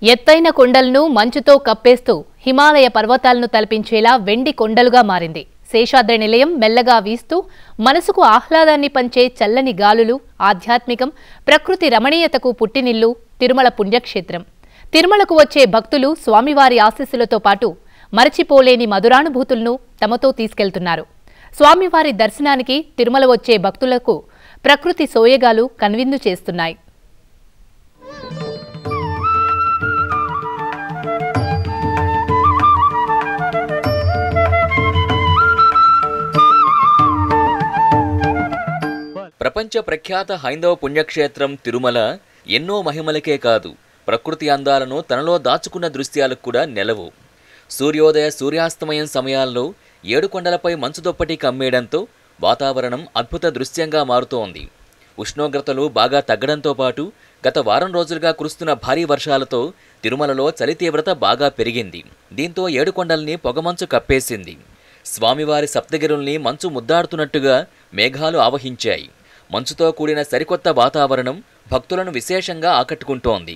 ఎత్తైన కొండలను మంచుతో కప్పేస్తూ హిమాలయ పర్వతాలను తలపించేలా వెండి కొండలుగా మారింది శేషాద్రి నిలయం మెల్లగా వీస్తూ మనసుకు ఆహ్లాదాన్ని పంచే చల్లని గాలులు ఆధ్యాత్మికం ప్రకృతి రమణీయతకు పుట్టినిల్లు తిరుమల పుణ్యక్షేత్రం తిరుమలకు వచ్చే భక్తులు స్వామివారి ఆశీస్సులతో పాటు మరచిపోలేని మధురానుభూతులను తమతో తీసుకెళ్తున్నారు స్వామివారి దర్శనానికి తిరుమల వచ్చే భక్తులకు ప్రకృతి సోయగాలు కనువిందు చేస్తున్నాయి ప్రపంచ ప్రఖ్యాత హైందవ పుణ్యక్షేత్రం తిరుమల ఎన్నో మహిమలకే కాదు ప్రకృతి అందాలను తనలో దాచుకున్న దృశ్యాలకు కూడా నెలవు సూర్యోదయ సూర్యాస్తమయం సమయాల్లో ఏడు కొండలపై మంచు దుప్పటి కమ్మేయడంతో వాతావరణం అద్భుత దృశ్యంగా మారుతోంది ఉష్ణోగ్రతలు బాగా తగ్గడంతో పాటు గత వారం రోజులుగా కురుస్తున్న భారీ వర్షాలతో తిరుమలలో చలి తీవ్రత బాగా పెరిగింది దీంతో ఏడుకొండల్ని పొగమంచు కప్పేసింది స్వామివారి సప్తగిరుల్ని మంచు ముద్దాడుతున్నట్టుగా మేఘాలు ఆవహించాయి మంచుతో కూడిన సరికొత్త వాతావరణం భక్తులను విశేషంగా ఆకట్టుకుంటోంది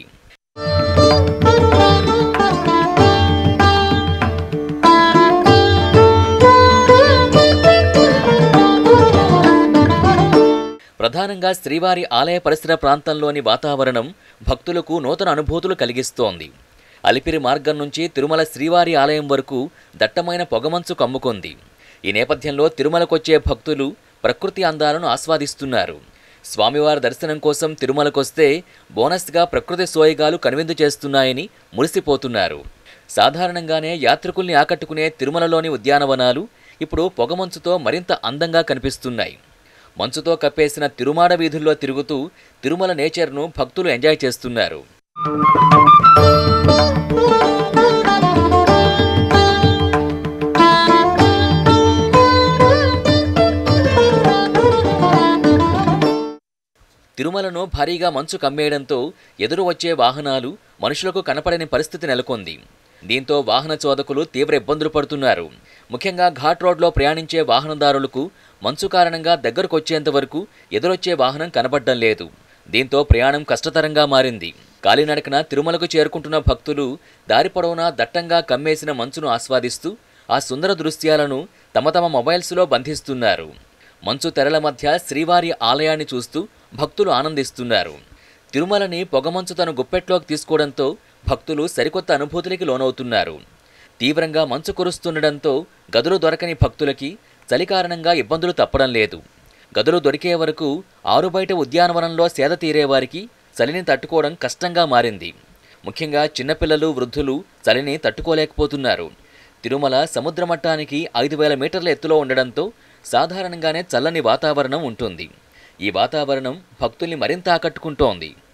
ప్రధానంగా శ్రీవారి ఆలయ పరిసర ప్రాంతంలోని వాతావరణం భక్తులకు నూతన అనుభూతులు కలిగిస్తోంది అలిపిరి మార్గం నుంచి తిరుమల శ్రీవారి ఆలయం వరకు దట్టమైన పొగమంచు కమ్ముకుంది ఈ నేపథ్యంలో తిరుమలకొచ్చే భక్తులు ప్రకృతి అందాలను ఆస్వాదిస్తున్నారు స్వామివారి దర్శనం కోసం తిరుమలకొస్తే బోనస్గా ప్రకృతి సోయగాలు కనువిందు చేస్తున్నాయని మురిసిపోతున్నారు సాధారణంగానే యాత్రికుల్ని ఆకట్టుకునే తిరుమలలోని ఉద్యానవనాలు ఇప్పుడు పొగమంచుతో మరింత అందంగా కనిపిస్తున్నాయి మంచుతో కప్పేసిన తిరుమాడ వీధుల్లో తిరుగుతూ తిరుమల నేచర్ను భక్తులు ఎంజాయ్ చేస్తున్నారు తిరుమలను భారీగా మంచు కమ్మేయడంతో ఎదురు వచ్చే వాహనాలు మనుషులకు కనపడని పరిస్థితి నెలకొంది దీంతో వాహన చోదకులు తీవ్ర ఇబ్బందులు పడుతున్నారు ముఖ్యంగా ఘాట్ రోడ్లో ప్రయాణించే వాహనదారులకు మంచు కారణంగా దగ్గరకొచ్చేంత వరకు ఎదురొచ్చే వాహనం కనబడడం లేదు దీంతో ప్రయాణం కష్టతరంగా మారింది కాలినడకన తిరుమలకు చేరుకుంటున్న భక్తులు దారి పొడవునా దట్టంగా కమ్మేసిన మంచును ఆస్వాదిస్తూ ఆ సుందర దృశ్యాలను తమ తమ మొబైల్స్లో బంధిస్తున్నారు మంచు తెరల మధ్య శ్రీవారి ఆలయాన్ని చూస్తూ భక్తులు ఆనందిస్తున్నారు తిరుమలని పొగమంచు తన గుప్పెట్లోకి తీసుకోవడంతో భక్తులు సరికొత్త అనుభూతులకి లోనవుతున్నారు తీవ్రంగా మంచు కురుస్తుండడంతో గదులు దొరకని భక్తులకి చలి కారణంగా ఇబ్బందులు తప్పడం లేదు గదులు దొరికే వరకు ఆరుబయట ఉద్యానవనంలో సేద తీరేవారికి చలిని తట్టుకోవడం కష్టంగా మారింది ముఖ్యంగా చిన్నపిల్లలు వృద్ధులు చలిని తట్టుకోలేకపోతున్నారు తిరుమల సముద్ర మట్టానికి ఐదు వేల మీటర్ల ఎత్తులో ఉండడంతో సాధారణంగానే చల్లని వాతావరణం ఉంటుంది ఈ వాతావరణం భక్తుల్ని మరింత ఆకట్టుకుంటోంది